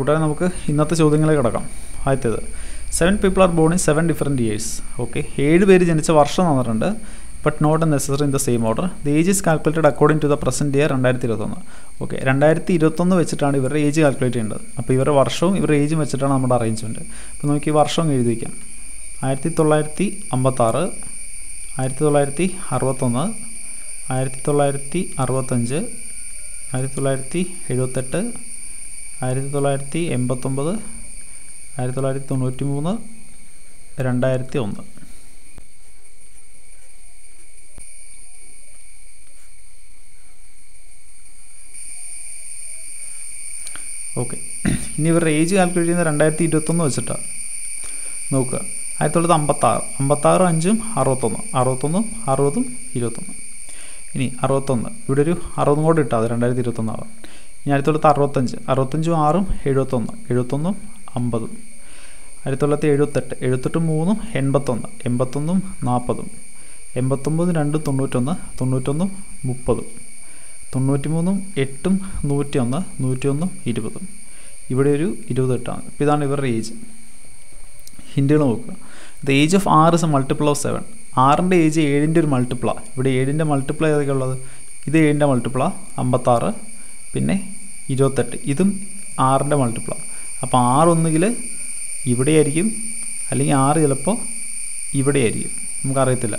കൂട്ടുകാരെ നമുക്ക് ഇന്നത്തെ ചോദ്യങ്ങളെ കിടക്കാം ആദ്യത്തേത് seven people are born in seven different years okay ഏഴ് പേര് ജനിച്ച വർഷം തന്നിട്ടുണ്ട് but not necessary in the same order the age is calculated according to the present year രണ്ടായിരത്തി ഇരുപത്തൊന്ന് ഓക്കെ രണ്ടായിരത്തി ഇരുപത്തൊന്ന് വെച്ചിട്ടാണ് ഇവരുടെ ഏജ് കാൽക്കുലേറ്റ് ചെയ്യേണ്ടത് അപ്പോൾ ഇവരുടെ വർഷവും ഇവരുടെ ഏജും വെച്ചിട്ടാണ് നമ്മുടെ അറേഞ്ച്മെൻറ്റ് അപ്പോൾ നമുക്ക് ഈ വർഷം എഴുതി വയ്ക്കാം ആയിരത്തി തൊള്ളായിരത്തി അമ്പത്താറ് ആയിരത്തി തൊള്ളായിരത്തി അറുപത്തൊന്ന് ആയിരത്തി തൊള്ളായിരത്തി അറുപത്തഞ്ച് ആയിരത്തി തൊള്ളായിരത്തി എഴുപത്തെട്ട് ആയിരത്തി തൊള്ളായിരത്തി എൺപത്തൊമ്പത് ആയിരത്തി തൊള്ളായിരത്തി തൊണ്ണൂറ്റി മൂന്ന് രണ്ടായിരത്തി ഒന്ന് ഓക്കെ ഇനി ഇവരുടെ ഏജ് കാൽക്കുലേറ്റ് ചെയ്യുന്നത് രണ്ടായിരത്തി ഇരുപത്തൊന്ന് വെച്ചിട്ടാണ് നോക്കുക ആയിരത്തി തൊള്ളായിരത്തി അമ്പത്താറ് അമ്പത്താറ് അഞ്ചും അറുപത്തൊന്ന് അറുപത്തൊന്നും അറുപതും ഇരുപത്തൊന്ന് ഇനി അറുപത്തൊന്ന് ഇവിടെ ഒരു അറുപതും കൂടെ ഇട്ടാൽ മതി രണ്ടായിരത്തി ഇരുപത്തൊന്നാവാം ഇനി ആയിരത്തി തൊള്ളായിരത്തി അറുപത്തഞ്ച് അറുപത്തഞ്ചും ആറും എഴുപത്തൊന്ന് എഴുപത്തൊന്നും അമ്പതും ആയിരത്തി തൊള്ളായിരത്തി എഴുപത്തെട്ട് എഴുപത്തെട്ടും മൂന്നും എൺപത്തൊന്ന് എൺപത്തൊന്നും നാൽപ്പതും എൺപത്തൊമ്പതും രണ്ടും തൊണ്ണൂറ്റൊന്ന് തൊണ്ണൂറ്റൊന്നും മുപ്പതും തൊണ്ണൂറ്റി മൂന്നും എട്ടും നൂറ്റിയൊന്ന് നൂറ്റിയൊന്നും ഇരുപതും ഇവിടെ ഒരു ഇരുപത് എട്ടാണ് അപ്പോൾ ഇതാണ് ഇവരുടെ ഏജ് ഹിൻഡുകൾ നോക്കുക the age of R is a multiple of seven ആറിൻ്റെ ഏജ് ഏഴിൻ്റെ ഒരു മൾട്ടിപ്പിളാണ് ഇവിടെ ഏഴിൻ്റെ മൾട്ടിപ്പിൾ ഏതൊക്കെ ഉള്ളത് ഇത് ഏഴിൻ്റെ മൾട്ടിപ്പിളാണ് അമ്പത്താറ് പിന്നെ ഇരുപത്തെട്ട് ഇതും ആറിൻ്റെ മൾട്ടിപ്പിളാണ് അപ്പോൾ ആറ് ഒന്നുകിൽ ഇവിടെയായിരിക്കും അല്ലെങ്കിൽ ആറ് ചിലപ്പോൾ ഇവിടെയായിരിക്കും നമുക്കറിയത്തില്ല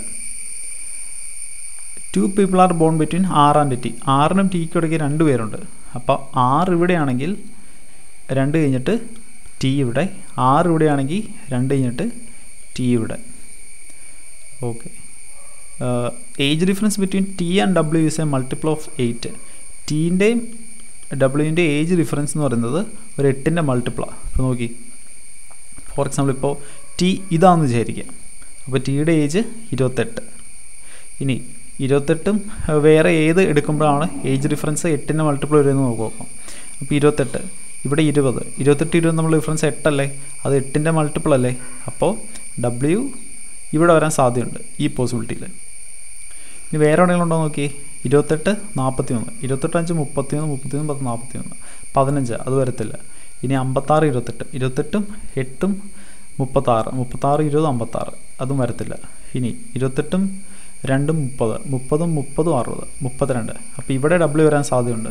two people are born between R and T ആറിനും ടിക്കും ഇടയ്ക്ക് രണ്ട് പേരുണ്ട് അപ്പോൾ ആറ് ഇവിടെയാണെങ്കിൽ രണ്ട് കഴിഞ്ഞിട്ട് ടി ഇവിടെ ആറ് ഇവിടെയാണെങ്കിൽ രണ്ട് കഴിഞ്ഞിട്ട് ടി ഇവിടെ okay age difference between T and W is a multiple of eight ടീൻ്റെയും ഡബ്ല്യുവിൻ്റെ ഏജ് ഡിഫറൻസ് എന്ന് പറയുന്നത് ഒരു എട്ടിൻ്റെ മൾട്ടിപ്പിളാണ് അപ്പോൾ നോക്കി ഫോർ എക്സാമ്പിൾ ഇപ്പോൾ ടി ഇതാണെന്ന് വിചാരിക്കുക അപ്പോൾ ടിയുടെ ഏജ് ഇരുപത്തെട്ട് ഇനി ഇരുപത്തെട്ടും വേറെ ഏത് എടുക്കുമ്പോഴാണ് ഏജ് ഡിഫറൻസ് എട്ടിൻ്റെ മൾട്ടിപ്പിൾ വരുന്നത് നോക്കാം അപ്പോൾ ഇരുപത്തെട്ട് ഇവിടെ ഇരുപത് ഇരുപത്തെട്ട് ഇരുപത് നമ്മൾ ഡിഫറൻസ് എട്ടല്ലേ അത് എട്ടിൻ്റെ മൾട്ടിപ്പിൾ അല്ലേ അപ്പോൾ ഡബ്ല്യു ഇവിടെ വരാൻ സാധ്യതയുണ്ട് ഈ പോസിബിലിറ്റിയിൽ ഇനി വേറെ എവിടെയെങ്കിലും ഉണ്ടോ നോക്കി ഇരുപത്തെട്ട് നാൽപ്പത്തി ഒന്ന് ഇരുപത്തെട്ട് അഞ്ച് മുപ്പത്തി ഒന്ന് മുപ്പത്തി ഒന്ന് പത്ത് നാൽപ്പത്തി ഒന്ന് പതിനഞ്ച് അത് വരത്തില്ല ഇനി അമ്പത്താറ് ഇരുപത്തെട്ട് ഇരുപത്തെട്ടും എട്ടും മുപ്പത്താറ് മുപ്പത്താറ് ഇരുപത് അമ്പത്താറ് അതും വരത്തില്ല ഇനി ഇരുപത്തെട്ടും രണ്ടും മുപ്പത് മുപ്പതും മുപ്പതും അറുപത് മുപ്പത്തിരണ്ട് അപ്പോൾ ഇവിടെ ഡബ്ല്യു വരാൻ സാധ്യതയുണ്ട്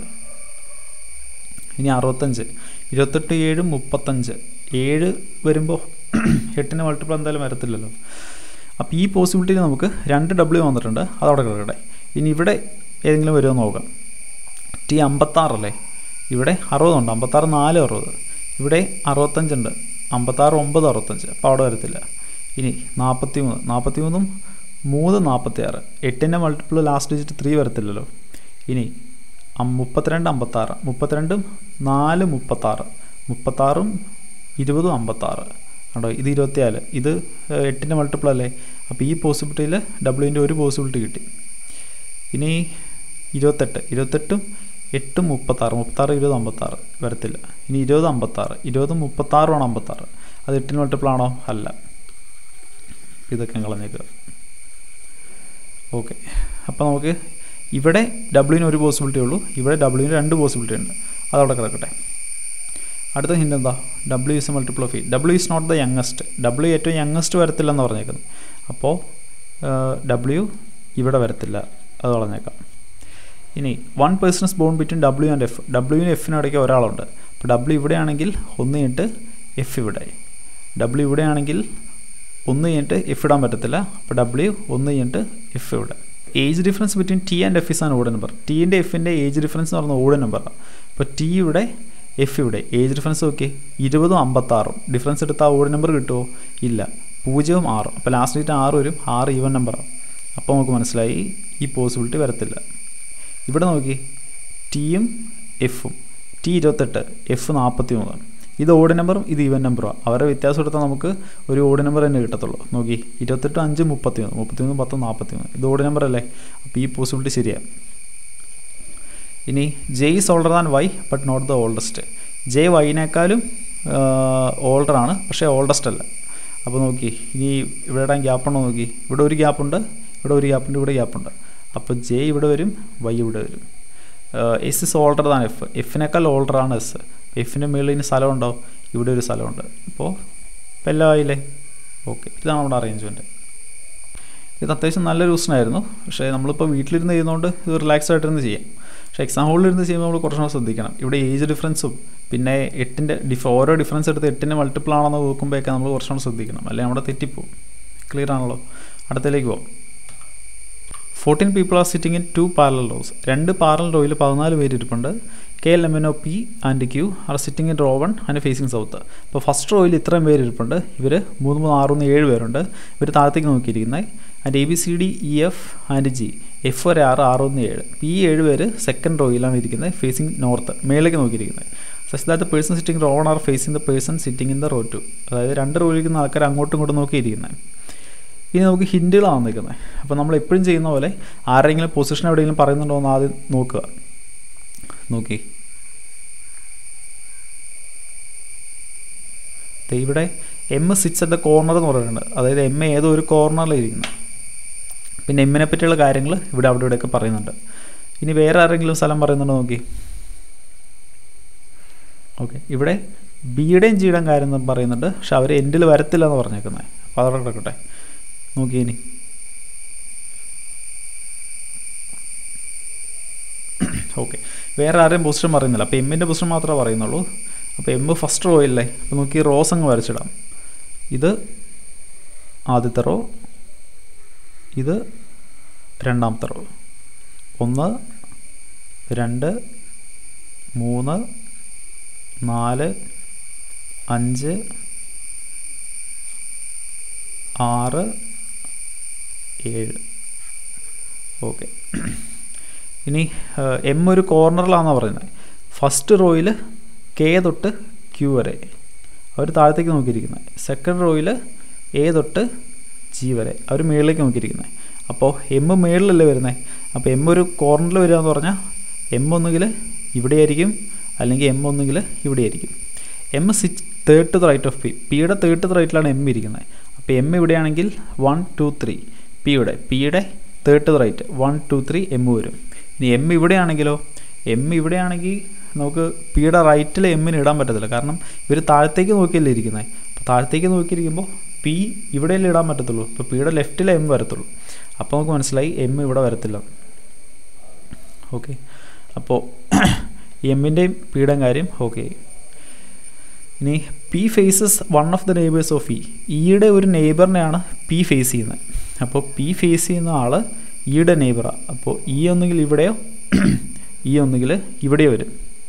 ഇനി അറുപത്തഞ്ച് ഇരുപത്തെട്ട് ഏഴും മുപ്പത്തഞ്ച് ഏഴ് വരുമ്പോൾ എട്ടിന് മൾട്ടിപ്പിൾ എന്തായാലും വരത്തില്ലല്ലോ അപ്പോൾ ഈ പോസിബിലിറ്റിയിൽ നമുക്ക് രണ്ട് ഡബ്ല്യു വന്നിട്ടുണ്ട് അതവിടെ കിടക്കട്ടെ ഇനി ഇവിടെ ഏതെങ്കിലും വരുമോ നോക്കാം ടി അമ്പത്താറല്ലേ ഇവിടെ അറുപതുണ്ട് അമ്പത്താറ് നാല് അറുപത് ഇവിടെ അറുപത്തഞ്ചുണ്ട് അമ്പത്താറ് ഒമ്പത് അറുപത്തഞ്ച് അപ്പോൾ അവിടെ വരത്തില്ല ഇനി നാൽപ്പത്തി മൂന്ന് നാൽപ്പത്തി മൂന്നും മൂന്ന് നാൽപ്പത്തി ആറ് എട്ടിൻ്റെ മൾട്ടിപ്പിൾ ലാസ്റ്റ് ഡിജിറ്റ് ത്രീ വരത്തില്ലല്ലോ ഇനി മുപ്പത്തിരണ്ട് അമ്പത്താറ് മുപ്പത്തിരണ്ടും നാല് മുപ്പത്താറ് മുപ്പത്താറും ഇരുപതും അമ്പത്താറ് കണ്ടോ ഇത് ഇരുപത്തിനാല് ഇത് എട്ടിൻ്റെ മൾട്ടിപ്പിൾ അല്ലേ അപ്പോൾ ഈ പോസിബിലിറ്റിയിൽ ഡബ്ല്യുവിൻ്റെ ഒരു പോസിബിലിറ്റി കിട്ടി ഇനി ഇരുപത്തെട്ട് ഇരുപത്തെട്ടും എട്ടും മുപ്പത്താറ് മുപ്പത്താറ് ഇരുപത് അമ്പത്താറ് വരത്തില്ല ഇനി ഇരുപത് അമ്പത്താറ് ഇരുപതും മുപ്പത്താറുമാണ് അമ്പത്താറ് അത് എട്ടിന് മൾട്ടിപ്പിൾ ആണോ അല്ല ഇതൊക്കെ കളഞ്ഞേക്കുക ഓക്കെ അപ്പോൾ നമുക്ക് ഇവിടെ ഡബ്ല്യുവിന് ഒരു പോസിബിലിറ്റി ഉള്ളൂ ഇവിടെ ഡബ്ല്യുവിന് രണ്ട് പോസിബിലിറ്റി ഉണ്ട് അതവിടെ കിടക്കട്ടെ അടുത്ത ഹിൻ്റ് എന്താ W is a multiple of eight W is not the youngest W ഏറ്റവും യങ്ങസ്റ്റ് വരത്തില്ലെന്ന് പറഞ്ഞേക്കുന്നത് അപ്പോൾ ഡബ്ല്യു ഇവിടെ വരത്തില്ല അത് കളഞ്ഞേക്കാം ഇനി one person is bone between W and F ഡബ്ല്യുവിന് എഫിനും ഇടയ്ക്ക് ഒരാളുണ്ട് അപ്പോൾ ഡബ്ല്യു ഇവിടെയാണെങ്കിൽ ഒന്ന് കഴിഞ്ഞിട്ട് എഫ് ഇവിടെ ഡബ്ല്യു ഇവിടെയാണെങ്കിൽ ഒന്ന് കഴിഞ്ഞിട്ട് എഫ് ഇടാൻ പറ്റത്തില്ല അപ്പോൾ ഡബ്ല്യു ഒന്ന് കഴിഞ്ഞിട്ട് എഫ് ഇവിടെ age difference between T and F is ആണ് ഓഡ് നമ്പർ ടീൻ്റെ എഫിൻ്റെ ഏജ് ഡിഫറൻസ് എന്ന് പറയുന്നത് ഓഡ് നമ്പറാണ് അപ്പോൾ ടി ഇവിടെ എഫ് ഇവിടെ ഏജ് ഡിഫറൻസ് നോക്കി ഇരുപതും അമ്പത്താറും ഡിഫറൻസ് എടുത്താൽ ഓഡ് നമ്പർ കിട്ടുമോ ഇല്ല പൂജ്യവും ആറും അപ്പോൾ ലാസ്റ്റ് ഡേറ്റ് ആറ് വരും ആറ് ഈവൻ നമ്പറാണ് അപ്പോൾ നമുക്ക് മനസ്സിലായി ഈ പോസിബിലിറ്റി വരത്തില്ല ഇവിടെ നോക്കി ടിയും എഫും ടി ഇരുപത്തെട്ട് എഫ് നാൽപ്പത്തി മൂന്ന് ഇത് ഓഡ് നമ്പറും ഇത് ഈവൻ നമ്പറുമാണ് അവരുടെ വ്യത്യാസം എടുത്താൽ നമുക്ക് ഒരു ഓഡ് നമ്പർ തന്നെ കിട്ടത്തുള്ളൂ നോക്കി ഇരുപത്തെട്ട് അഞ്ച് മുപ്പത്തി മൂന്ന് മുപ്പത്തി മൂന്ന് പത്ത് നാൽപ്പത്തി മൂന്ന് ഇത് ഓഡ് നമ്പർ അല്ലേ അപ്പോൾ ഈ പോസിബിലിറ്റി ശരിയാണ് ഇനി J is older than Y but not the oldest J വൈനേക്കാളും ഓൾഡർ ആണ് പക്ഷേ ഓൾഡസ്റ്റ് അല്ല അപ്പോൾ നോക്കി ഇനി ഇവിടെ ഗ്യാപ്പുണ്ടോ നോക്കി ഇവിടെ ഒരു ഗ്യാപ്പുണ്ട് ഇവിടെ ഒരു ഗ്യാപ്പുണ്ട് ഇവിടെ ഗ്യാപ്പുണ്ട് അപ്പോൾ ജെ ഇവിടെ വരും വൈ ഇവിടെ വരും S is older than F എഫിനേക്കാൾ ഓൾഡറാണ് എസ് എഫിൻ്റെ മുകളിൽ ഇനി സ്ഥലമുണ്ടോ ഇവിടെ ഒരു സ്ഥലമുണ്ട് അപ്പോൾ ഇപ്പം എല്ലാം ആയില്ലേ ഓക്കെ ഇതാണ് നമ്മുടെ അറേഞ്ച്മെൻറ്റ് ഇത് അത്യാവശ്യം നല്ലൊരു ക്വസ്റ്റനായിരുന്നു പക്ഷേ നമ്മളിപ്പോൾ വീട്ടിലിരുന്ന് ചെയ്യുന്നതുകൊണ്ട് ഇത് റിലാക്സ് ആയിട്ടിരുന്ന് ചെയ്യാം പക്ഷേ എക്സാം ഹോളിൽ ഇരുന്ന് ചെയ്യുമ്പോൾ നമ്മൾ കുറച്ചുകൂടെ ശ്രദ്ധിക്കണം ഇവിടെ ഏജ് ഡിഫറൻസും പിന്നെ എട്ടിൻ്റെ ഡിഫ് ഓരോ ഡിഫറൻസ് എടുത്ത് എട്ടിൻ്റെ മൾട്ടിപ്പിൾ ആണെന്ന് നോക്കുമ്പോഴൊക്കെ നമ്മൾ കുറച്ചുകൂടെ ശ്രദ്ധിക്കണം അല്ലെങ്കിൽ നമ്മുടെ തെറ്റിപ്പോവും ക്ലിയർ ആണല്ലോ അടുത്തേക്ക് പോകാം fourteen people are sitting in two parallel rows രണ്ട് പാരലൽ റോയിൽ പതിനാല് പേര് ഇരിപ്പുണ്ട് K L M N O P and Q are sitting in row one and facing south അപ്പോൾ ഫസ്റ്റ് റോയിൽ ഇത്രയും പേര് ഇരിപ്പുണ്ട് ഇവർ മൂന്ന് മൂന്ന് ആറ് ഒന്ന് ഏഴ് പേരുണ്ട് ഇവർ താഴത്തേക്ക് നോക്കിയിരിക്കുന്നത് and A B C D E F and G F ഒരു ആറ് ആറ് ഒന്ന് ഏഴ് ഈ ഏഴ് പേര് സെക്കൻഡ് റോയിലാണ് ഇരിക്കുന്നത് ഫേസിംഗ് നോർത്ത് മേലേക്ക് നോക്കിയിരിക്കുന്നത് such that the person sitting row one are facing the person sitting in the row two അതായത് രണ്ട് റോയിലിരിക്കുന്ന ആൾക്കാർ അങ്ങോട്ടും ഇങ്ങോട്ടും നോക്കിയിരിക്കുന്നത് ഇനി നമുക്ക് ഹിൻഡുകളാണ് നിൽക്കുന്നത് അപ്പോൾ നമ്മൾ എപ്പോഴും ചെയ്യുന്ന പോലെ ആരെങ്കിലും പൊസിഷൻ എവിടെയെങ്കിലും പറയുന്നുണ്ടോ എന്ന് ആദ്യം നോക്കുക നോക്കി ഇവിടെ M sits at the corner എന്ന് പറയുന്നുണ്ട് അതായത് എം ഏതോ ഒരു കോർണറിലിരിക്കുന്നത് പിന്നെ എമ്മിനെ പറ്റിയുള്ള കാര്യങ്ങൾ ഇവിടെ അവിടെ ഇവിടെയൊക്കെ പറയുന്നുണ്ട് ഇനി വേറെ ആരെങ്കിലും സ്ഥലം പറയുന്നുണ്ടോ നോക്കി ഓക്കെ ഇവിടെ ബിയുടെയും ജിയുടെയും കാര്യം പറയുന്നുണ്ട് പക്ഷെ അവർ എൻഡിൽ വരത്തില്ല എന്ന് പറഞ്ഞേക്കുന്നത് അപ്പോൾ അതവിടെ കിടക്കട്ടെ നോക്കി ഇനി ഓക്കെ വേറെ ആരെയും പൊസിഷൻ പറയുന്നില്ല അപ്പോൾ എമ്മിൻ്റെ പൊസിഷൻ മാത്രമേ പറയുന്നുള്ളൂ അപ്പോൾ എം ഫസ്റ്റ് റോ ഇല്ലേ അപ്പോൾ നോക്കി റോസ് അങ്ങ് വരച്ചിടാം ഇത് ആദ്യത്തെ റോ ഇത് രണ്ടാമത്തെ റോ ഒന്ന് രണ്ട് മൂന്ന് നാല് അഞ്ച് ആറ് ഏഴ് ഓക്കെ ഇനി എം ഒരു കോർണറിലാണെന്നാണ് പറയുന്നത് ഫസ്റ്റ് റോയിൽ കെ തൊട്ട് ക്യൂ വരെ അവർ താഴത്തേക്ക് നോക്കിയിരിക്കുന്നത് സെക്കൻഡ് റോയിൽ എ തൊട്ട് ജി വരെ അവർ മുകളിലേക്ക് നോക്കിയിരിക്കുന്നത് അപ്പോൾ എം മുകളിലല്ലേ വരുന്നത് അപ്പോൾ എം ഒരു കോർണറിൽ വരിക എന്ന് പറഞ്ഞാൽ എം ഒന്നുകിൽ ഇവിടെയായിരിക്കും അല്ലെങ്കിൽ എം ഒന്നുകിൽ ഇവിടെയായിരിക്കും M sits third to the right of P പിയുടെ തേർഡ് ടു ദ റൈറ്റിലാണ് എം ഇരിക്കുന്നത് അപ്പോൾ എം ഇവിടെയാണെങ്കിൽ വൺ ടു ത്രീ പിയുടെ പിയുടെ third to the right one two three M വരും ഇനി എം ഇവിടെയാണെങ്കിലോ എം ഇവിടെയാണെങ്കിൽ നമുക്ക് പിയുടെ റൈറ്റിൽ എമ്മിന് ഇടാൻ പറ്റത്തില്ല കാരണം ഇവർ താഴത്തേക്ക് നോക്കിയല്ലേ ഇരിക്കുന്നത് അപ്പോൾ താഴത്തേക്ക് നോക്കിയിരിക്കുമ്പോൾ പി ഇവിടെയല്ലേ ഇടാൻ പറ്റത്തുള്ളൂ ഇപ്പോൾ പിയുടെ ലെഫ്റ്റിലെ എം വരത്തുള്ളൂ അപ്പോൾ നമുക്ക് മനസ്സിലായി എം ഇവിടെ വരത്തില്ല ഓക്കെ അപ്പോൾ എമ്മിൻ്റെയും പിയുടെയും കാര്യം ഓക്കെ ഇനി P faces one of the neighbours of E ഇയുടെ ഒരു നെയ്ബറിനെയാണ് പി ഫേസ് ചെയ്യുന്നത് അപ്പോൾ പി ഫേസ് ചെയ്യുന്ന ആൾ ഇയുടെ നെയ്ബറാണ് അപ്പോൾ ഇ ഒന്നുകിൽ ഇവിടെയോ ഇ ഒന്നുകിൽ ഇവിടെയോ വരും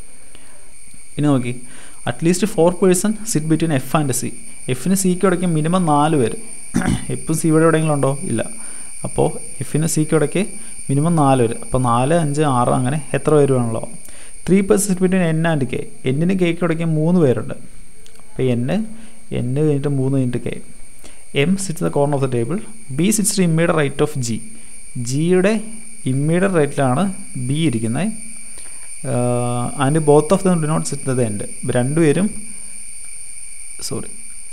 ഇനി നോക്കി at least four person sit between F and C എഫിന് സിക്ക് ഇടയ്ക്ക് മിനിമം നാല് പേര് എഫും സി ഇവിടെ എവിടെയെങ്കിലും ഉണ്ടോ ഇല്ല അപ്പോൾ എഫിന് സിക്ക് ഇടയ്ക്ക് മിനിമം നാല് പേര് അപ്പോൾ നാല് അഞ്ച് ആറ് അങ്ങനെ എത്ര പേര് വേണമല്ലോ three person sit between N and K എന്നിന് കെക്ക് ഇടയ്ക്ക് മൂന്ന് പേരുണ്ട് അപ്പോൾ എന്ന് എന്ന് കഴിഞ്ഞിട്ട് മൂന്ന് കഴിഞ്ഞിട്ട് K M sits the corner of the table B sits immediate right of G ജിയുടെ ഇമ്മീഡിയറ്റ് റൈറ്റിലാണ് ബി ഇരിക്കുന്നത് and both of them do not sit the end രണ്ടുപേരും സോറി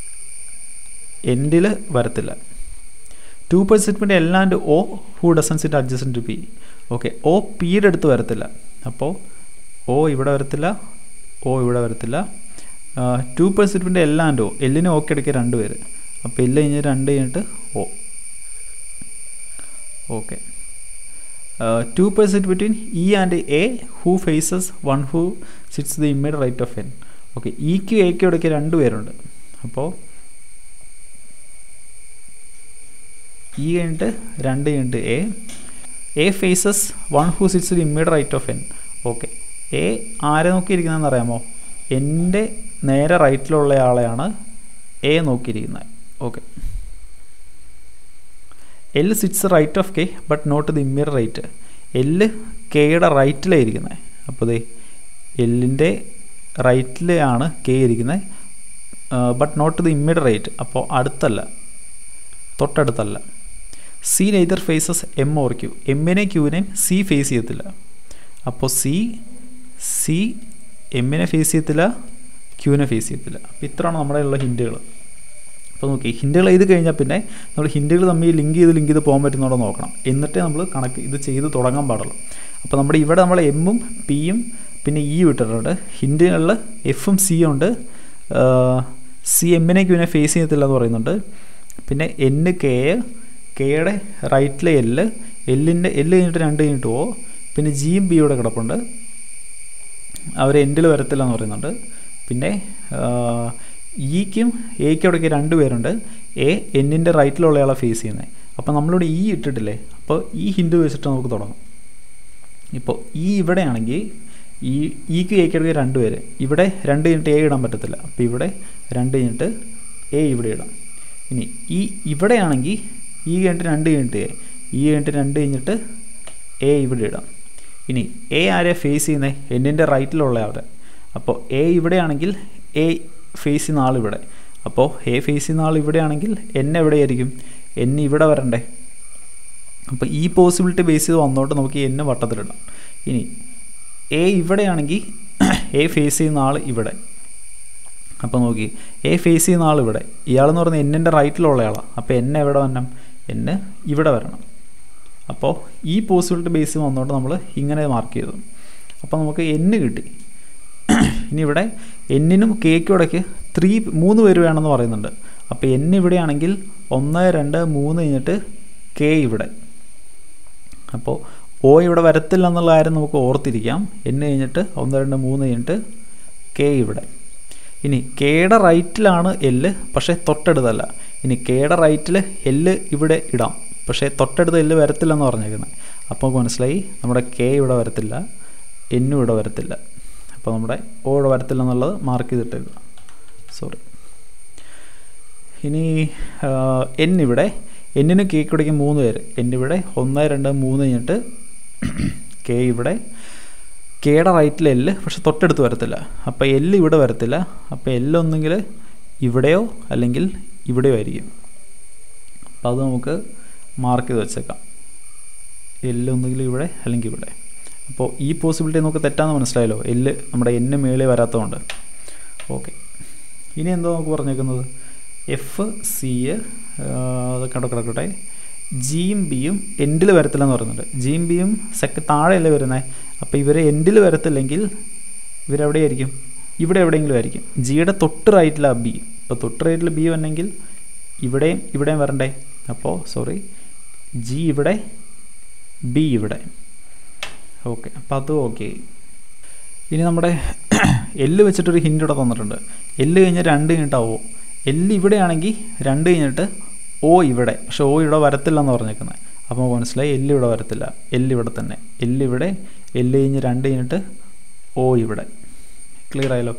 എൻഡിൽ വരത്തില്ല two persons L and O who doesn't sit adjacent to P okay O പിയുടെ അടുത്ത് വരത്തില്ല അപ്പോൾ ഒ ഇവിടെ വരത്തില്ല ഒ ഇവിടെ വരത്തില്ല ടു പെർസെൻറ്റിൻ്റെ എൽ ആൻഡ് ഒ എല്ലിന് ഓക്കെ എടുക്കുക രണ്ട് പേര് അപ്പോൾ എല്ല് കഴിഞ്ഞ് രണ്ട് കഴിഞ്ഞിട്ട് O okay two persons between E and A who faces one who sits the immediate right of N okay ഇക്കും എക്കും ഇടയ്ക്ക് രണ്ട് പേരുണ്ട് അപ്പോൾ ഇ കഴിഞ്ഞിട്ട് രണ്ട് കഴിഞ്ഞിട്ട് A A faces one who sits the immediate right of N okay A ആരെ നോക്കിയിരിക്കുന്നതെന്ന് അറിയാമോ എൻ്റെ നേരെ റൈറ്റിലുള്ള ആളെയാണ് A നോക്കിയിരിക്കുന്നത് okay L sits right of K but not the immediate right L കെയുടെ റൈറ്റിലാണ് ഇരിക്കുന്നത് അപ്പോൾ ദേ എല്ലിൻ്റെ റൈറ്റിലാണ് കെ ഇരിക്കുന്നത് but not the immediate right അപ്പോൾ അടുത്തല്ല തൊട്ടടുത്തല്ല C neither faces M or Q എമ്മിനെ ക്യൂവിനെയും സി ഫേസ് ചെയ്യത്തില്ല അപ്പോൾ സി സി എമ്മിനെ ഫേസ് ചെയ്യത്തില്ല ക്യൂവിനെ ഫേസ് ചെയ്യത്തില്ല അപ്പോൾ ഇത്രയാണ് നമ്മുടെ ഉള്ള ഹിൻറ്റുകൾ അപ്പോൾ നോക്കി ഹിൻറ്റുകൾ എഴുതി കഴിഞ്ഞാൽ പിന്നെ നമ്മൾ ഹിൻറ്റുകൾ തമ്മിൽ ലിങ്ക് ചെയ്ത് ലിങ്ക് ചെയ്ത് പോകാൻ പറ്റുന്നുണ്ടോ നോക്കണം എന്നിട്ടേ നമ്മൾ കണക്ക് ഇത് ചെയ്ത് തുടങ്ങാൻ പാടുള്ളൂ അപ്പോൾ നമ്മുടെ ഇവിടെ നമ്മൾ എമ്മും പിയും പിന്നെ ഇ ഇട്ടിട്ടുണ്ട് ഹിൻഡുകളിൽ എഫും സിയും ഉണ്ട് സി എമ്മിനെ ക്യൂവിനെ ഫേസ് ചെയ്യത്തില്ല എന്ന് പറയുന്നുണ്ട് പിന്നെ എന്ന് കെ കെയുടെ റൈറ്റിലെ എല്ല് എല്ലിൻ്റെ എല്ല് കഴിഞ്ഞിട്ട് രണ്ട് കഴിഞ്ഞിട്ട് ഓ പിന്നെ ജിയും ബിയുടെ കിടപ്പുണ്ട് അവർ എൻഡിൽ വരത്തില്ല എന്ന് പറയുന്നുണ്ട് പിന്നെ ഇക്കും എക്കും ഇടയ്ക്ക് രണ്ട് പേരുണ്ട് എ എന്നിൻ്റെ റൈറ്റിലുള്ളയാളെ ഫേസ് ചെയ്യുന്നത് അപ്പോൾ നമ്മളിവിടെ ഇ ഇട്ടിട്ടില്ലേ അപ്പോൾ ഈ ഹിൻഡ് വെച്ചിട്ട് നമുക്ക് തുടങ്ങാം ഇപ്പോൾ ഈ ഇവിടെയാണെങ്കിൽ ഈ ഇക്ക് എക്ക് ഇടയ്ക്ക് രണ്ട് പേര് ഇവിടെ രണ്ട് കഴിഞ്ഞിട്ട് എ ഇടാൻ പറ്റത്തില്ല അപ്പോൾ ഇവിടെ രണ്ട് കഴിഞ്ഞിട്ട് എ ഇവിടെ ഇടാം ഇനി ഈ ഇവിടെയാണെങ്കിൽ ഈ കഴിഞ്ഞിട്ട് രണ്ട് കഴിഞ്ഞിട്ട് എ ഈ കഴിഞ്ഞിട്ട് രണ്ട് കഴിഞ്ഞിട്ട് എ ഇവിടെ ഇടാം ഇനി എ ആരെ ഫേസ് ചെയ്യുന്നത് എന്നിൻ്റെ റൈറ്റിലുള്ള ആളെ അപ്പോൾ എ ഇവിടെയാണെങ്കിൽ എ ഫേസ് ചെയ്യുന്ന ആൾ ഇവിടെ അപ്പോൾ എ ഫേസ് ചെയ്യുന്ന ആൾ ഇവിടെയാണെങ്കിൽ എൻ എവിടെയായിരിക്കും എൻ ഇവിടെ വരണ്ടേ അപ്പോൾ ഈ പോസിബിലിറ്റി ബേസ് ചെയ്ത് വന്നോട്ട് നമുക്ക് എൻ വട്ടത്തിലിടാം ഇനി എ ഇവിടെയാണെങ്കിൽ എ ഫേസ് ചെയ്യുന്ന ആൾ ഇവിടെ അപ്പോൾ നോക്കി എ ഫേസ് ചെയ്യുന്ന ആൾ ഇവിടെ ഇയാളെന്ന് പറഞ്ഞാൽ എന്നിൻ്റെ റൈറ്റിലുള്ള ആളാണ് അപ്പോൾ എന്നെ എവിടെ വരണം എന്നെ ഇവിടെ വരണം അപ്പോൾ ഈ പോസിബിലിറ്റി ബേസ് വന്നുകൊണ്ട് നമ്മൾ ഇങ്ങനെ മാർക്ക് ചെയ്തു അപ്പോൾ നമുക്ക് എന്ന് കിട്ടി ഇനി ഇവിടെ എന്നിനും കേക്കും ഇടയ്ക്ക് ത്രീ മൂന്ന് പേര് വേണമെന്ന് പറയുന്നുണ്ട് അപ്പോൾ എൻ ഇവിടെയാണെങ്കിൽ ഒന്ന് രണ്ട് മൂന്ന് കഴിഞ്ഞിട്ട് കെ ഇവിടെ അപ്പോൾ ഓ ഇവിടെ വരത്തില്ല എന്നുള്ള കാര്യം നമുക്ക് ഓർത്തിരിക്കാം എന്ന് കഴിഞ്ഞിട്ട് ഒന്ന് രണ്ട് മൂന്ന് കഴിഞ്ഞിട്ട് കെ ഇവിടെ ഇനി കെയുടെ റൈറ്റിലാണ് എല്ല് പക്ഷേ തൊട്ടടുത്തല്ല ഇനി കെയുടെ റൈറ്റിൽ എല്ല് ഇവിടെ ഇടാം പക്ഷേ തൊട്ടടുത്ത് എല്ല് വരത്തില്ലെന്ന് പറഞ്ഞേക്കുന്നത് അപ്പോൾ നമുക്ക് മനസ്സിലായി നമ്മുടെ കെ ഇവിടെ വരത്തില്ല എന്നും ഇവിടെ വരത്തില്ല അപ്പോൾ നമ്മുടെ ഓ ഇവിടെ വരത്തില്ല എന്നുള്ളത് മാർക്ക് ചെയ്തിട്ടേക്കുക സോറി ഇനി എൻ ഇവിടെ എന്നിന് കേക്ക് കുടിക്കും മൂന്ന് പേര് എന്നിവിടെ ഒന്ന് രണ്ട് മൂന്ന് കഴിഞ്ഞിട്ട് കെ ഇവിടെ കെയുടെ റൈറ്റിൽ എല്ല് പക്ഷെ തൊട്ടടുത്ത് വരത്തില്ല അപ്പോൾ എല്ല് ഇവിടെ വരത്തില്ല അപ്പോൾ എല്ല് ഒന്നെങ്കിൽ ഇവിടെയോ അല്ലെങ്കിൽ ഇവിടെയോ ആയിരിക്കും അപ്പോൾ അത് നമുക്ക് മാർക്ക് ചെയ്ത് വെച്ചേക്കാം എല്ല് ഒന്നുകിൽ ഇവിടെ അല്ലെങ്കിൽ ഇവിടെ അപ്പോൾ ഈ പോസിബിലിറ്റി നമുക്ക് തെറ്റാന്ന് മനസ്സിലായല്ലോ എല്ല് നമ്മുടെ എന്നെ മേളിൽ വരാത്തതുകൊണ്ട് ഓക്കെ ഇനി എന്തോ നമുക്ക് പറഞ്ഞേക്കുന്നത് എഫ് സി അതൊക്കെ അവിടെ കിടക്കട്ടെ ജിയും ബിയും എൻഡിൽ വരത്തില്ലെന്ന് പറയുന്നുണ്ട് ജിയും ബിയും സെക്ക താഴെയല്ലേ വരുന്നത് അപ്പോൾ ഇവർ എൻഡിൽ വരത്തില്ലെങ്കിൽ ഇവരെവിടെയായിരിക്കും ഇവിടെ എവിടെയെങ്കിലും ആയിരിക്കും ജിയുടെ തൊട്ട് റൈറ്റിലാണ് ബി അപ്പോൾ തൊട്ട് റൈറ്റിൽ ബി വന്നെങ്കിൽ ഇവിടെയും ഇവിടെയും വരണ്ടേ അപ്പോൾ സോറി ജി ഇവിടെ ബി ഇവിടെ ഓക്കെ അപ്പോൾ അത് ഓക്കെ ഇനി നമ്മുടെ എല്ല് വെച്ചിട്ടൊരു ഹിൻ്റ് ഇവിടെ തന്നിട്ടുണ്ട് എല്ല് കഴിഞ്ഞ് രണ്ട് കഴിഞ്ഞിട്ടാവോ എല്ല് ഇവിടെയാണെങ്കിൽ രണ്ട് കഴിഞ്ഞിട്ട് ഓ ഇവിടെ പക്ഷെ ഓ ഇവിടെ വരത്തില്ല എന്ന് പറഞ്ഞേക്കുന്നത് അപ്പോൾ മനസ്സിലായി എല്ല് ഇവിടെ വരത്തില്ല എല്ല് ഇവിടെ തന്നെ എല്ല് ഇവിടെ എല്ല് കഴിഞ്ഞ് രണ്ട് കഴിഞ്ഞിട്ട് ഓ ഇവിടെ ക്ലിയർ ആയല്ലോ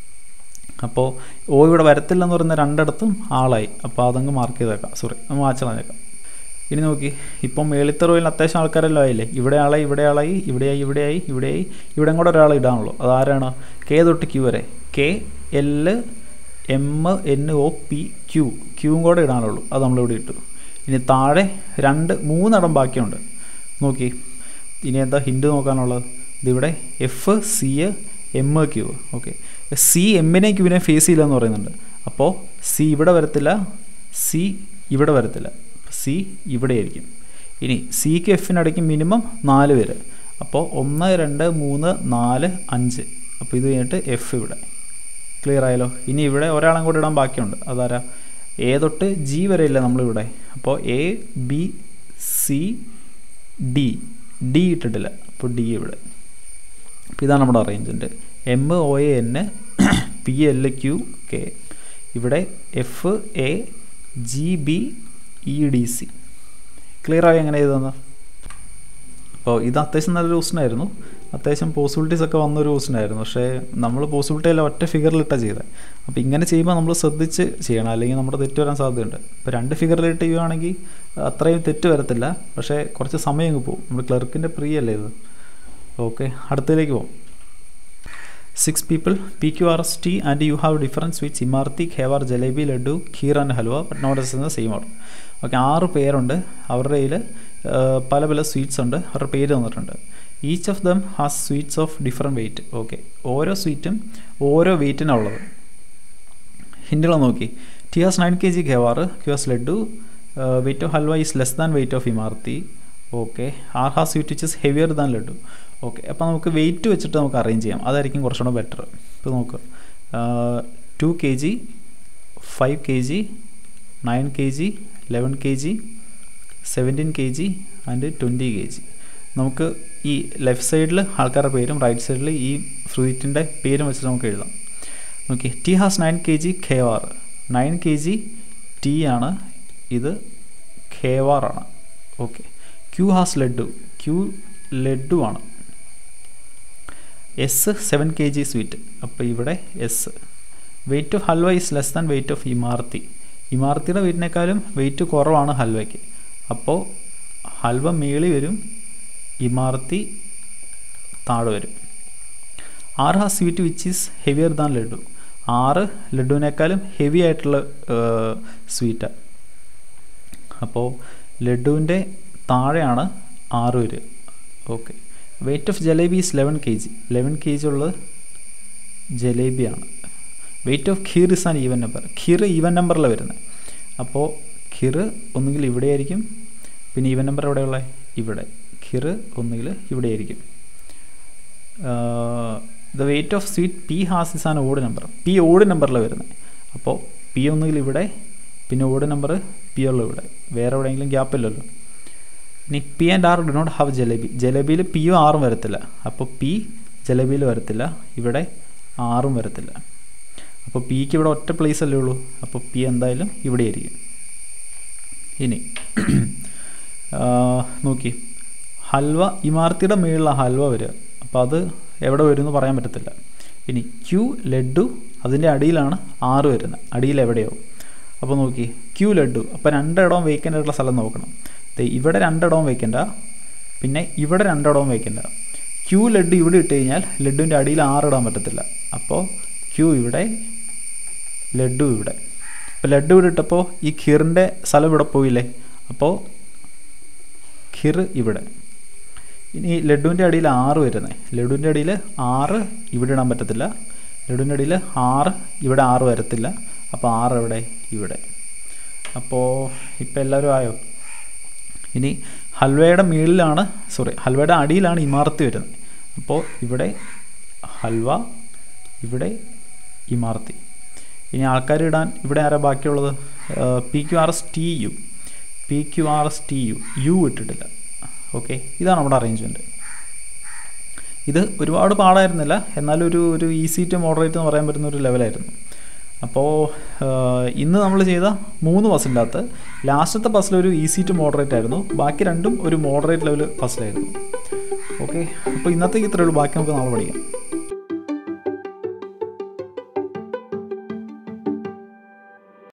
അപ്പോൾ ഓ ഇവിടെ വരത്തില്ല എന്ന് പറയുന്ന രണ്ടിടത്തും ആളായി അപ്പോൾ അതങ്ങ് മാർക്ക് ചെയ്തേക്കാം സോറി നമ്മൾ മാച്ച് കളഞ്ഞേക്കാം ഇനി നോക്കി ഇപ്പം മേളിത്തെ റോയിൽ അത്യാവശ്യം ആൾക്കാരെല്ലാം ആയില്ലേ ഇവിടെ ആളായി ഇവിടെ ആളായി ഇവിടെയായി ഇവിടെയായി ഇവിടെയായി ഇവിടെ കൂടെ ഒരാൾ ഇടാനുള്ളൂ അതാരാണ് കെ തൊട്ട് ക്യൂ വരെ K L M N O P Q ക്യൂവും കൂടെ ഇടാനുള്ളൂ അത് നമ്മളിവിടെ ഇട്ടു ഇനി താഴെ രണ്ട് മൂന്നിടം ബാക്കിയുണ്ട് നോക്കി ഇനി എന്താ ഹിൻഡ് നോക്കാനുള്ളത് ഇതിവിടെ F C M Q okay C എമ്മിനെ ക്യൂവിനെ ഫേസ് ചെയ്യില്ല എന്ന് പറയുന്നുണ്ട് അപ്പോൾ സി ഇവിടെ വരത്തില്ല സി ഇവിടെ വരത്തില്ല സി ഇവിടെ ആയിരിക്കും ഇനി സിക്ക് എഫിനിടയ്ക്ക് മിനിമം നാല് പേര് അപ്പോൾ ഒന്ന് രണ്ട് മൂന്ന് നാല് അഞ്ച് അപ്പോൾ ഇത് കഴിഞ്ഞിട്ട് എഫ് ഇവിടെ ക്ലിയർ ആയല്ലോ ഇനി ഇവിടെ ഒരാളും കൂടി ഇടാൻ ബാക്കിയുണ്ട് അതാരാ എ തൊട്ട് ജി വരെ ഇല്ല നമ്മളിവിടെ അപ്പോൾ A B C D D ഇട്ടിട്ടില്ല അപ്പോൾ ഡി ഇവിടെ അപ്പോൾ ഇതാണ് നമ്മുടെ arrangement M O A N P L Q K ഇവിടെ F A G B E D C clear ആയി എങ്ങനെ ചെയ്തതെന്ന് അപ്പോൾ ഇത് അത്യാവശ്യം നല്ലൊരു ക്വസ്റ്റനായിരുന്നു അത്യാവശ്യം പോസിബിലിറ്റീസ് ഒക്കെ വന്നൊരു ക്വസ്റ്റനായിരുന്നു പക്ഷേ നമ്മൾ പോസിബിലിറ്റി എല്ലാം ഒറ്റ ഫിഗറിലിട്ടാണ് ചെയ്തത് അപ്പോൾ ഇങ്ങനെ ചെയ്യുമ്പോൾ നമ്മൾ ശ്രദ്ധിച്ച് ചെയ്യണം അല്ലെങ്കിൽ നമ്മുടെ തെറ്റ് വരാൻ സാധ്യതയുണ്ട് ഇപ്പോൾ രണ്ട് ഫിഗറിലിട്ട് ചെയ്യുകയാണെങ്കിൽ അത്രയും തെറ്റ് വരത്തില്ല പക്ഷേ കുറച്ച് സമയം അങ്ങ് പോകും നമ്മൾ ക്ലർക്കിൻ്റെ പ്രീ അല്ലേ ഇത് ഓക്കെ അടുത്തതിലേക്ക് പോകും six people P Q R S T and U have difference sweets imarti ghevar jalebi laddu kheer and halwa but not S എന്ന സെയിം ഓർഡർ ഓക്കെ ആറ് പേരുണ്ട് അവരുടെ കയ്യിൽ പല പല സ്വീറ്റ്സ് ഉണ്ട് അവരുടെ പേര് തന്നിട്ടുണ്ട് each of them has sweets of different weight okay ഓരോ സ്വീറ്റും ഓരോ വെയിറ്റിനാണ് ഉള്ളത് ഹിൻഡുകൾ നോക്കി T has nine K G ghevar Q has laddu weight of halwa is less than weight of imarti okay R has sweet which is heavier than laddu okay അപ്പോൾ നമുക്ക് wait വെച്ചിട്ട് നമുക്ക് അറേഞ്ച് ചെയ്യാം അതായിരിക്കും കുറച്ചുകൂടെ ബെറ്റർ ഇപ്പോൾ നോക്കുക two K G five K G nine K G eleven K G seventeen K G and twenty K G നമുക്ക് ഈ ലെഫ്റ്റ് സൈഡിൽ ആൾക്കാരുടെ പേരും റൈറ്റ് സൈഡിൽ ഈ ഫ്രൂറ്റിൻ്റെ പേരും വെച്ചിട്ട് നമുക്ക് എഴുതാം നോക്കി T has nine K G ghevar nine K G T ആണ് ഇത് ഖേവാർ ആണ് okay Q has laddu Q laddu ആണ് S seven K G sweet അപ്പോൾ ഇവിടെ S weight of halwa is less than weight of imarti ഇമാർത്തിയുടെ വെയിറ്റിനേക്കാളും വെയിറ്റ് കുറവാണ് ഹൽവയ്ക്ക് അപ്പോൾ ഹൽവ മേളി വരും ഇമാർത്തി താഴെ വരും R has sweet which is heavier than laddu R ലഡുവിനേക്കാളും ഹെവി ആയിട്ടുള്ള സ്വീറ്റാണ് അപ്പോൾ ലഡുവിൻ്റെ താഴെയാണ് ആറ് വരിക okay weight of jalebi is eleven K G eleven K G ഉള്ളത് ജലേബിയാണ് weight of kheer is an even number kheer even നമ്പറിലാണ് വരുന്നത് അപ്പോൾ ഖീർ ഒന്നുകിൽ ഇവിടെ ആയിരിക്കും പിന്നെ ഈവൻ നമ്പർ എവിടെയുള്ള ഇവിടെ ഖീർ ഒന്നുകിൽ ഇവിടെ ആയിരിക്കും the weight of sweet P has is an odd number P odd നമ്പറിലാണ് വരുന്നത് അപ്പോൾ പി ഒന്നുകിൽ ഇവിടെ പിന്നെ ഓഡ് നമ്പർ പി ഉള്ള ഇവിടെ വേറെ എവിടെയെങ്കിലും ഗ്യാപ്പ് ഇല്ലല്ലോ ഇനി P and R do not have jalebi ജലേബിയിൽ പിയും ആറും വരത്തില്ല അപ്പോൾ പി ജലേബിയിൽ വരത്തില്ല ഇവിടെ ആറും വരത്തില്ല അപ്പോൾ പിക്ക് ഇവിടെ ഒറ്റ പ്ലേസ് അല്ലേ ഉള്ളൂ അപ്പോൾ പി എന്തായാലും ഇവിടെ ആയിരിക്കും ഇനി നോക്കി ഹൽവ ഇമാർത്തിയുടെ മുകളിലുള്ള ഹൽവ വരിക അപ്പോൾ അത് എവിടെ വരും എന്ന് പറയാൻ പറ്റത്തില്ല ഇനി ക്യൂ ലഡു അതിൻ്റെ അടിയിലാണ് ആറ് വരുന്നത് അടിയിൽ എവിടെയോ അപ്പോൾ നോക്കി ക്യൂ ലഡു അപ്പോൾ രണ്ടിടവും വേക്കൻ്റ് ആയിട്ടുള്ള സ്ഥലം നോക്കണം ഇവിടെ രണ്ടിടവും വയ്ക്കണ്ട പിന്നെ ഇവിടെ രണ്ടിടവും വയ്ക്കണ്ട ക്യൂ ലഡു ഇവിടെ ഇട്ട് കഴിഞ്ഞാൽ ലഡുവിൻ്റെ അടിയിൽ ആറിടാൻ പറ്റത്തില്ല അപ്പോൾ ക്യൂ ഇവിടെ ലഡു ഇവിടെ അപ്പോൾ ലഡു ഇവിടെ ഇട്ടപ്പോൾ ഈ ഖീറിൻ്റെ സ്ഥലം ഇവിടെ പോയില്ലേ അപ്പോൾ ഖീർ ഇവിടെ ഇനി ലഡുവിൻ്റെ അടിയിൽ ആറ് വരുന്നത് ലഡുവിൻ്റെ അടിയിൽ ആറ് ഇവിടെ ഇടാൻ പറ്റത്തില്ല ലഡുവിൻ്റെ അടിയിൽ ആറ് ഇവിടെ ആറ് വരത്തില്ല അപ്പോൾ ആറ് എവിടെ ഇവിടെ അപ്പോൾ ഇപ്പോൾ എല്ലാവരും ആയോ ഇനി ഹൽവയുടെ മുകളിലാണ് സോറി ഹൽവയുടെ അടിയിലാണ് ഇമാർത്തി വരുന്നത് അപ്പോൾ ഇവിടെ ഹൽവ ഇവിടെ ഇമാർത്തി ഇനി ആൾക്കാർ ഇടാൻ ഇവിടെ ആരാ ബാക്കിയുള്ളത് P Q R S T U P Q R S T U U ഇട്ടിട്ടില്ല ഓക്കെ ഇതാണ് നമ്മുടെ അറേഞ്ച്മെൻറ്റ് ഇത് ഒരുപാട് പാടായിരുന്നില്ല എന്നാലും ഒരു ഒരു ഈസി ടു മോഡറേറ്റ് എന്ന് പറയാൻ പറ്റുന്ന ഒരു ലെവലായിരുന്നു അപ്പോൾ ഇന്ന് നമ്മൾ ചെയ്ത മൂന്ന് പസിൻ്റെ അകത്ത് ലാസ്റ്റത്തെ പസിൽ ഒരു ഈസി ടു മോഡറേറ്റ് ആയിരുന്നു ബാക്കി രണ്ടും ഒരു മോഡറേറ്റ് ലെവൽ പസിലായിരുന്നു ഓക്കെ അപ്പോൾ ഇന്നത്തേക്ക് ഇത്രയേ ഉള്ളൂ ബാക്കി നമുക്ക് നാളെ പഠിക്കാം